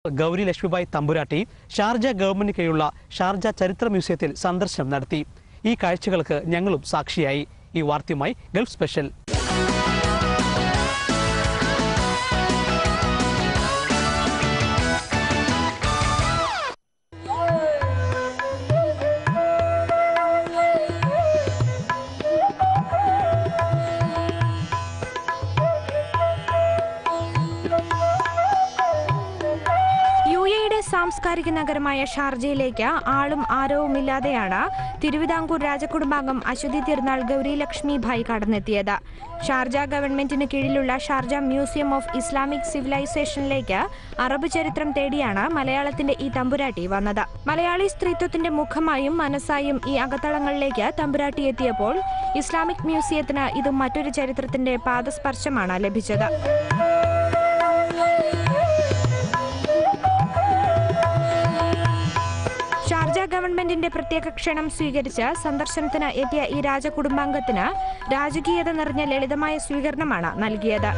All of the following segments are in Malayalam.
ഗൗരി ലക്ഷ്മിബായി തമ്പുരാട്ടി ഷാർജ ഗവൺമെന്റിന് കീഴിലുള്ള ഷാർജ ചരിത്ര മ്യൂസിയത്തിൽ സന്ദർശനം നടത്തി ഈ കാഴ്ചകൾക്ക് ഞങ്ങളും സാക്ഷിയായി ഈ വാർത്തയുമായി ഗൾഫ് സ്പെഷ്യൽ യു എയുടെ സാംസ്കാരിക നഗരമായ ഷാർജയിലേക്ക് ആളും ആരവുമില്ലാതെയാണ് തിരുവിതാംകൂർ രാജകുടുംബാംഗം അശ്വതി തിരുനാൾ ഗൗരി ലക്ഷ്മി ഭായ് കടന്നെത്തിയത് ഷാർജ ഗവൺമെന്റിന് കീഴിലുള്ള ഷാർജ മ്യൂസിയം ഓഫ് ഇസ്ലാമിക് സിവിലൈസേഷനിലേക്ക് അറബ് ചരിത്രം തേടിയാണ് മലയാളത്തിന്റെ ഈ തമ്പുരാട്ടി വന്നത് മലയാളി സ്ത്രീത്വത്തിന്റെ മുഖമായും മനസ്സായും ഈ അകത്തളങ്ങളിലേക്ക് തമ്പുരാട്ടി എത്തിയപ്പോൾ ഇസ്ലാമിക് മ്യൂസിയത്തിന് ഇത് മറ്റൊരു ചരിത്രത്തിന്റെ പാദസ്പർശമാണ് ലഭിച്ചത് ഷാർജ ഗവൺമെന്റിന്റെ പ്രത്യേക ക്ഷണം സ്വീകരിച്ച് സന്ദർശനത്തിന് എത്തിയ ഈ രാജകുടുംബാംഗത്തിന് രാജകീയത നിറഞ്ഞ ലളിതമായ സ്വീകരണമാണ് നൽകിയത്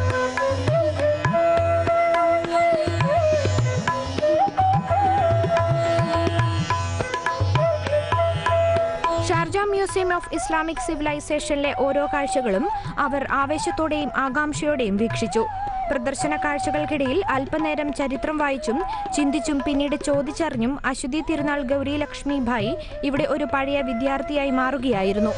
ഷാർജ മ്യൂസിയം ഓഫ് ഇസ്ലാമിക് സിവിലൈസേഷനിലെ ഓരോ കാഴ്ചകളും അവർ ആവേശത്തോടെയും ആകാംക്ഷയോടെയും വീക്ഷിച്ചു പ്രദർശന കാഴ്ചകൾക്കിടയിൽ അല്പനേരം ചരിത്രം വായിച്ചും ചിന്തിച്ചും പിന്നീട് ചോദിച്ചറിഞ്ഞും അശ്വതി തിരുനാൾ ഗൗരി ലക്ഷ്മി ഭായ് ഇവിടെ ഒരു പഴയ വിദ്യാർത്ഥിയായി മാറുകയായിരുന്നു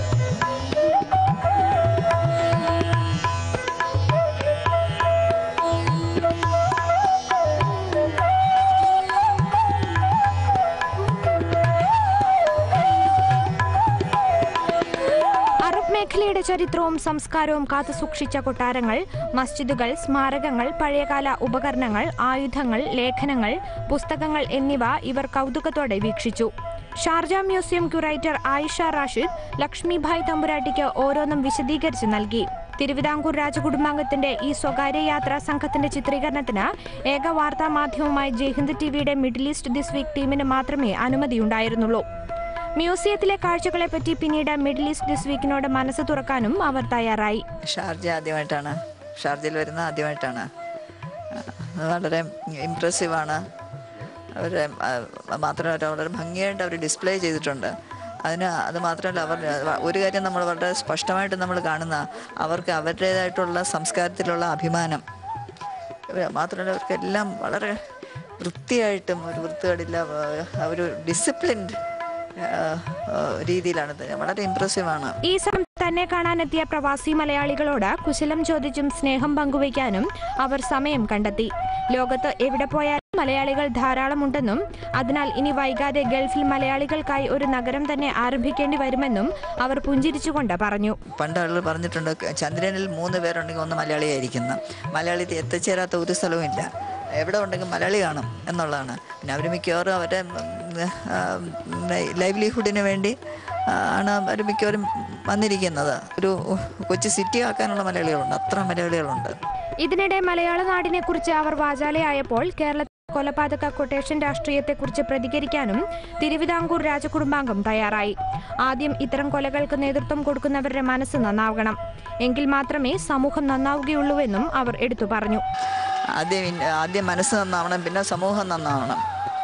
അറബ് മേഖലയുടെ ചരിത്രവും സംസ്കാരവും കാത്തുസൂക്ഷിച്ച കൊട്ടാരങ്ങൾ മസ്ജിദുകൾ സ്മാരകങ്ങൾ പഴയകാല ഉപകരണങ്ങൾ ആയുധങ്ങൾ ലേഖനങ്ങൾ പുസ്തകങ്ങൾ എന്നിവ ഇവർ കൗതുകത്തോടെ വീക്ഷിച്ചു ഷാർജ മ്യൂസിയം ക്യൂറേറ്റർ ആയിഷ റാഷിദ് ലക്ഷ്മിഭായ് തമ്പുരാട്ടിക്ക് ഓരോന്നും വിശദീകരിച്ച് നൽകി തിരുവിതാംകൂർ രാജകുടുംബാംഗത്തിന്റെ ഈ സ്വകാര്യ യാത്രാ സംഘത്തിന്റെ ചിത്രീകരണത്തിന് ഏക വാർത്താ മാധ്യമമായ ജയ്ഹിന്ദ് ടിവിയുടെ മിഡിൽ ഈസ്റ്റ് ദിസ് വീക്ക് ടീമിന് മാത്രമേ അനുമതിയുണ്ടായിരുന്നുള്ളൂ മ്യൂസിയത്തിലെ കാഴ്ചകളെപ്പറ്റി പിന്നീട് മിഡിൽ ഈസ്റ്റ് ദിസ് വീക്കിനോട് മനസ്സ് തുറക്കാനും അവർ തയ്യാറായി ഷാർജ ആദ്യമായിട്ടാണ് ഷാർജയിൽ വരുന്ന ആദ്യമായിട്ടാണ് ആ, അത് വളരെ ഇമ്പ്രസീവാണ് അവർ മാത്രമല്ല വളരെ ഭംഗിയായിട്ട് അവർ ഡിസ്പ്ലേ ചെയ്തിട്ടുണ്ട് അതിന് അത് മാത്രമല്ല അവർ ഒരു കാര്യം നമ്മൾ വളരെ സ്പഷ്ടമായിട്ട് നമ്മൾ കാണുന്ന അവർക്ക് അവരുടേതായിട്ടുള്ള സംസ്കാരത്തിലുള്ള അഭിമാനം ഇവര് മാത്രമല്ല അവർക്കെല്ലാം വളരെ വൃത്തിയായിട്ടും ഒരു വൃത്തികേടില്ല ആ, ഒരു ഡിസിപ്ലിൻഡ് രീതിയിലാണ് ഇത്. വളരെ ഇമ്പ്രസീവാണ് ഈ സമയം തന്നെ കാണാനെത്തിയ പ്രവാസി മലയാളികളോട് കുശലം ചോദിച്ചും സ്നേഹം പങ്കുവയ്ക്കാനും അവർ സമയം കണ്ടെത്തി ലോകത്ത് എവിടെ പോയാലും മലയാളികൾ ധാരാളമുണ്ടെന്നും അതിനാൽ ഇനി വൈകാതെ ഗൾഫിൽ മലയാളികൾക്കായി ഒരു നഗരം തന്നെ ആരംഭിക്കേണ്ടി വരുമെന്നും അവർ പുഞ്ചിരിച്ചുകൊണ്ട് പറഞ്ഞു പണ്ട് ആളുകൾ പറഞ്ഞിട്ടുണ്ട് ക- ചന്ദ്രനിൽ മൂന്ന് പേരുണ്ടെങ്കിൽ ഒന്ന് മലയാളിയായിരിക്കുന്ന മലയാളി എത്തിച്ചേരാത്ത ഒരു സ്ഥലവും ഇല്ല എവിടെ ഉണ്ടെങ്കിൽ മലയാളി കാണും എന്നുള്ളതാണ് പിന്നെ അവർ മിക്കവാറും അവരുടെ ലൈവ്ലിഹുഡിന് വേണ്ടി ആ, ആണ് അവർ മിക്കവാറും വന്നിരിക്കുന്നത് ഒരു കൊച്ചു സിറ്റി ആക്കാനുള്ള മലയാളികളുണ്ട് അത്ര മലയാളികളുണ്ട് ഇതിനിടെ മലയാള നാടിനെ കുറിച്ച് അവർ വാചാലയായപ്പോൾ കേരള കൊലപാതക കൊട്ടേഷൻ രാഷ്ട്രീയത്തെക്കുറിച്ച് പ്രതികരിക്കാനും തിരുവിതാംകൂർ രാജകുടുംബാംഗം തയ്യാറായി ആദ്യം ഇത്തരം കൊലകൾക്ക് നേതൃത്വം കൊടുക്കുന്നവരുടെ മനസ്സ് നന്നാവണം എങ്കിൽ മാത്രമേ സമൂഹം നന്നാവുകയുള്ളൂവെന്നും അവർ എടുത്തു പറഞ്ഞു ആദ്യം ഇൻ- ആദ്യം മനസ്സ് നന്നാവണം പിന്നെ സമൂഹം നന്നാവണം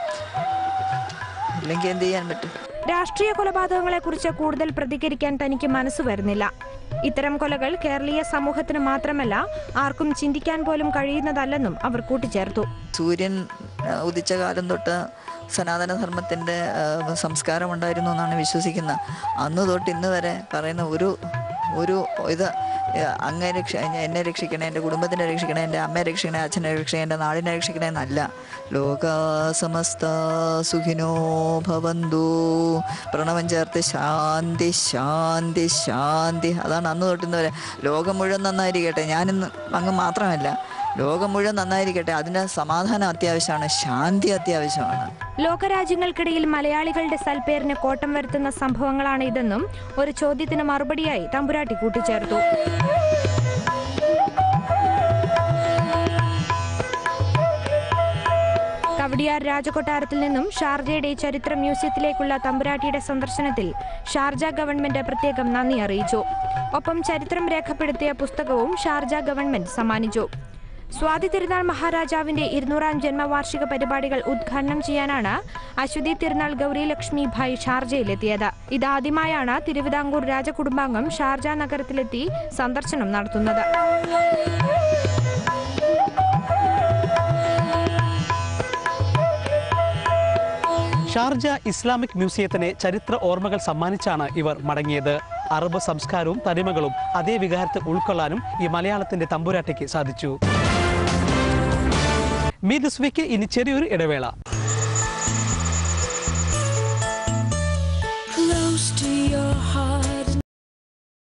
ഇല്ലെങ്കിൽ എന്ത് ചെയ്യാൻ പറ്റും രാഷ്ട്രീയ കൊലപാതകങ്ങളെക്കുറിച്ച് കൂടുതൽ പ്രതികരിക്കാൻ തനിക്ക് മനസ്സ് വരുന്നില്ല ഇത്തരം കൊലകൾ കേരളീയ സമൂഹത്തിന് മാത്രമല്ല ആർക്കും ചിന്തിക്കാൻ പോലും കഴിയുന്നതല്ലെന്നും അവർ കൂട്ടിച്ചേർത്തു സൂര്യൻ ആ, ഉദിച്ച കാലം തൊട്ട് സനാതനധർമ്മത്തിൻ്റെ സംസ്കാരം ഉണ്ടായിരുന്നു എന്നാണ് വിശ്വസിക്കുന്നത് അന്ന് തൊട്ട് ഇന്ന് വരെ പറയുന്ന ഒരു ഒരു ഇത് ആ, അങ്ങേ രക്ഷ എന്നെ രക്ഷിക്കണേ എൻ്റെ കുടുംബത്തിനെ രക്ഷിക്കണേ എൻ്റെ അമ്മയെ രക്ഷിക്കണേ അച്ഛനെ രക്ഷിക്കണേ എൻ്റെ നാടിനെ രക്ഷിക്കണേ എന്നല്ല ലോക സമസ്ത സുഖിനോ ഭവന്തു പ്രണവം ചേർത്ത് ശാന്തി ശാന്തി ശാന്തി അതാണ് അന്ന് തൊട്ട് ഇന്ന് വരെ ലോകം മുഴുവൻ നന്നായിരിക്കട്ടെ ഞാനിന്ന് അങ്ങ് മാത്രമല്ല ലോകം മുഴുവൻ നന്നായിരിക്കട്ടെ അതിന് സമാധാനം അത്യാവശ്യമാണ് ശാന്തി അത്യാവശ്യമാണ് ലോകരാജ്യങ്ങൾക്കിടയിൽ മലയാളികളുടെ സൽപ്പേരിന് കോട്ടം വരുത്തുന്ന സംഭവങ്ങളാണ് ഇതെന്നും ഒരു ചോദ്യത്തിന് മറുപടിയായി തമ്പുരാട്ടി കൂട്ടിച്ചേർത്തു കവടിയാർ രാജകൊട്ടാരത്തിൽ നിന്നും ഷാർജയുടെ ചരിത്ര മ്യൂസിയത്തിലേക്കുള്ള തമ്പുരാട്ടിയുടെ സന്ദർശനത്തിൽ ഷാർജ ഗവൺമെന്റ് പ്രത്യേകം നന്ദി അറിയിച്ചു ഒപ്പം ചരിത്രം രേഖപ്പെടുത്തിയ പുസ്തകവും ഷാർജ ഗവൺമെന്റ് സമ്മാനിച്ചു സ്വാതി തിരുനാൾ മഹാരാജാവിന്റെ ഇരുന്നൂറാം ജന്മവാർഷിക പരിപാടികൾ ഉദ്ഘാടനം ചെയ്യാനാണ് അശ്വതി തിരുനാൾ ഗൗരി ലക്ഷ്മി ഭായ് ഷാർജയിലെത്തിയത് ഇതാദ്യമായാണ് തിരുവിതാംകൂർ രാജകുടുംബാംഗം ഷാർജ നഗരത്തിലെത്തി സന്ദർശനം നടത്തുന്നത് ഷാർജ ഇസ്ലാമിക് മ്യൂസിയത്തിന് ചരിത്ര ഓർമ്മകൾ സമ്മാനിച്ചാണ് ഇവർ മടങ്ങിയത് അറബ് സംസ്കാരവും തനിമകളും അതേ വികാരത്തിൽ ഉൾക്കൊള്ളാനും ഈ മലയാളത്തിന്റെ തമ്പുരാട്ടിക്ക് സാധിച്ചു മീ ദിസ് വീക്ക് ഇനി ചെറിയൊരു ഇടവേള